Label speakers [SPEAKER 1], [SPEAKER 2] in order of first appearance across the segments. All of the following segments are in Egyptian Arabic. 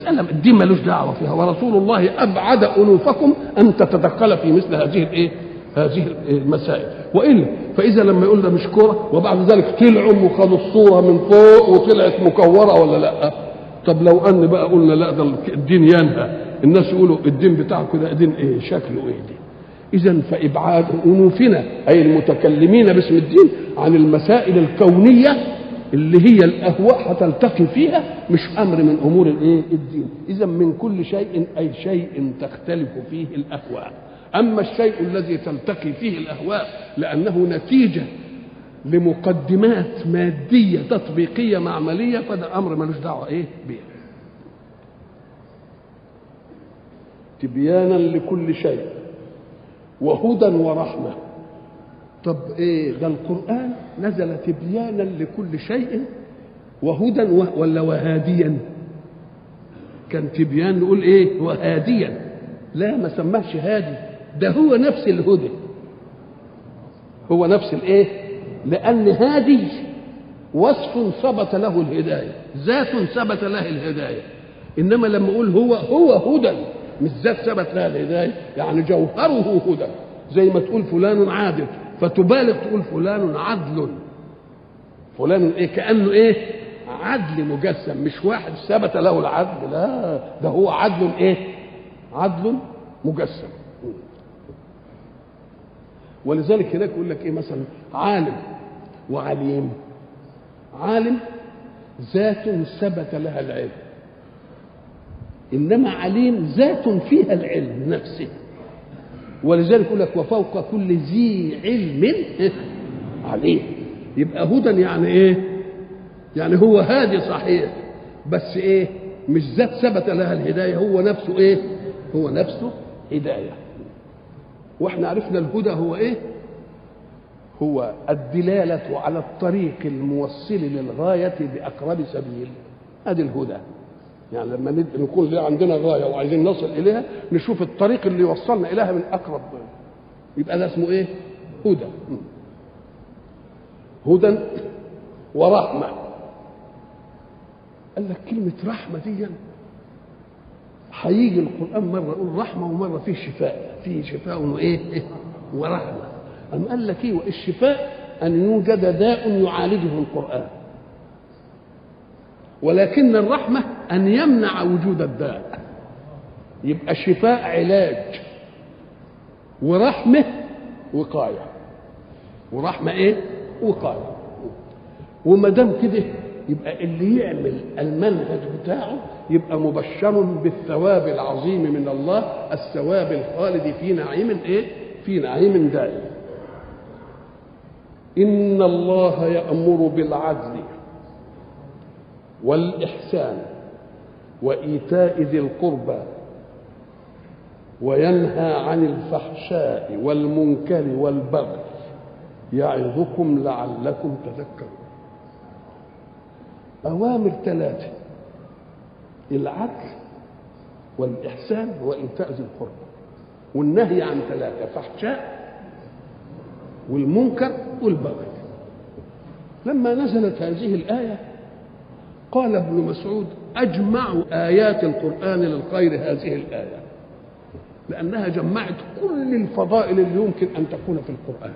[SPEAKER 1] أنا الدين ملوش دعوة فيها ورسول الله أبعد أنوفكم أن تتدخل في مثل هذه الإيه؟ هذه المسائل وإلا فإذا لما يقول ده مش كورة وبعد ذلك طلعوا وخدوا الصورة من فوق وطلعت مكورة ولا لأ؟ طب لو أن بقى قلنا لا ده الدين ينهى الناس يقولوا الدين بتاعكم ده دين إيه؟ شكله إيه دي؟ إذا فإبعاد أنوفنا أي المتكلمين باسم الدين عن المسائل الكونية اللي هي الاهواء هتلتقي فيها مش امر من امور الايه الدين اذا من كل شيء اي شيء تختلف فيه الاهواء اما الشيء الذي تلتقي فيه الاهواء لانه نتيجه لمقدمات ماديه تطبيقيه معمليه فده امر ملوش دعوه ايه به تبيانا لكل شيء وهدى ورحمه طب ايه ده القران نزل تبيانا لكل شيء وهدى ولا وهاديا كان تبيان نقول ايه وهاديا لا ما سماش هادي ده هو نفس الهدى هو نفس الايه لان هادي وصف ثبت له الهدايه ذات ثبت له الهدايه انما لما اقول هو هو هدى مش ذات ثبت لها الهدايه يعني جوهره هدى زي ما تقول فلان عادل فتبالغ تقول فلان عدل فلان ايه كانه ايه عدل مجسم مش واحد ثبت له العدل لا ده هو عدل ايه عدل مجسم ولذلك هناك يقول لك ايه مثلا عالم وعليم عالم ذات ثبت لها العلم انما عليم ذات فيها العلم نفسه ولذلك يقول لك وفوق كل ذي علم عليه يبقى هدى يعني ايه يعني هو هادي صحيح بس ايه مش ذات ثبت لها الهدايه هو نفسه ايه هو نفسه هدايه واحنا عرفنا الهدى هو ايه هو الدلاله على الطريق الموصل للغايه باقرب سبيل ادي الهدى يعني لما نكون عندنا غايه وعايزين نصل اليها نشوف الطريق اللي يوصلنا اليها من اقرب يبقى ده اسمه ايه؟ هدى هدى ورحمه قال لك كلمه رحمه دي هيجي القران مره يقول رحمه ومره فيه شفاء فيه شفاء وايه؟ ورحمه أم قال لك ايه الشفاء ان يوجد داء يعالجه القران ولكن الرحمة أن يمنع وجود الداء يبقى الشفاء علاج ورحمة وقاية ورحمة إيه؟ وقاية وما دام كده يبقى اللي يعمل المنهج بتاعه يبقى مبشر بالثواب العظيم من الله الثواب الخالد في نعيم ايه؟ في نعيم دائم. إن الله يأمر بالعدل والإحسان وإيتاء ذي القربى وينهى عن الفحشاء والمنكر والبغي يعظكم لعلكم تذكرون أوامر ثلاثة العدل والإحسان وإيتاء ذي القربى والنهي عن ثلاثة فحشاء والمنكر والبغي لما نزلت هذه الآية قال ابن مسعود أجمع آيات القرآن للخير هذه الآية لأنها جمعت كل الفضائل اللي يمكن أن تكون في القرآن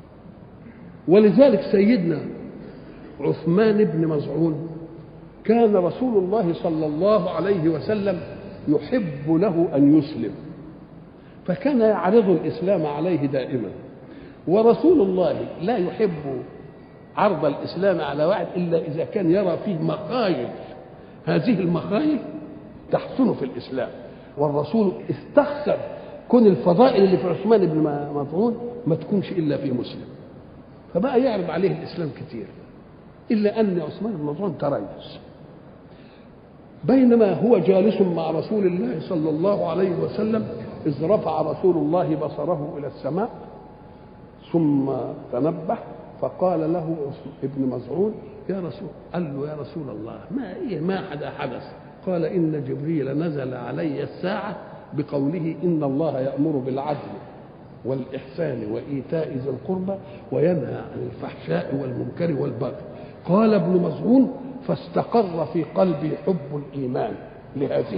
[SPEAKER 1] ولذلك سيدنا عثمان بن مزعون كان رسول الله صلى الله عليه وسلم يحب له أن يسلم فكان يعرض الإسلام عليه دائما ورسول الله لا يحب عرض الاسلام على واحد الا اذا كان يرى فيه مخايل هذه المخايل تحسن في الاسلام والرسول استخسر كون الفضائل اللي في عثمان بن مطعون ما تكونش الا في مسلم فبقى يعرض عليه الاسلام كتير الا ان عثمان بن مطعون تريث بينما هو جالس مع رسول الله صلى الله عليه وسلم اذ رفع رسول الله بصره الى السماء ثم تنبه فقال له ابن مزعون يا رسول قال له يا رسول الله ما إيه ما حدا حدث قال إن جبريل نزل علي الساعة بقوله إن الله يأمر بالعدل والإحسان وإيتاء ذي القربى وينهى عن الفحشاء والمنكر والبغي قال ابن مزعون فاستقر في قلبي حب الإيمان لهذه